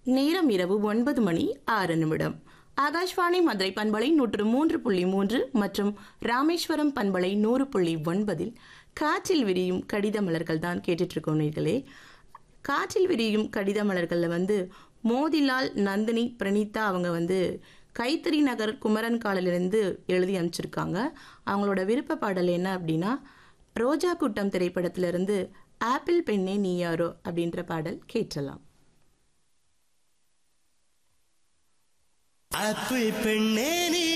நேரம் இரவு ஒன்பது மணி ஆறு நிமிடம் ஆகாஷ்வாணி மதுரை பண்பலை நூற்று மூன்று புள்ளி மூன்று மற்றும் ராமேஸ்வரம் பண்பலை நூறு புள்ளி ஒன்பதில் காற்றில் விரியும் கடித மலர்கள் தான் கேட்டுட்டு இருக்கோம் நேர்களே காற்றில் விரியும் கடித மலர்களில் வந்து மோதிலால் நந்தினி பிரணீதா அவங்க வந்து கைத்தறி நகர் குமரன் காலிலிருந்து எழுதி அனுப்பிச்சிருக்காங்க அவங்களோட விருப்ப பாடல் என்ன அப்படின்னா ரோஜா கூட்டம் திரைப்படத்திலிருந்து ஆப்பிள் பெண்ணே நீ யாரோ அப்படின்ற பாடல் கேட்டலாம் ஆப்பிள் பெண்ணே நீ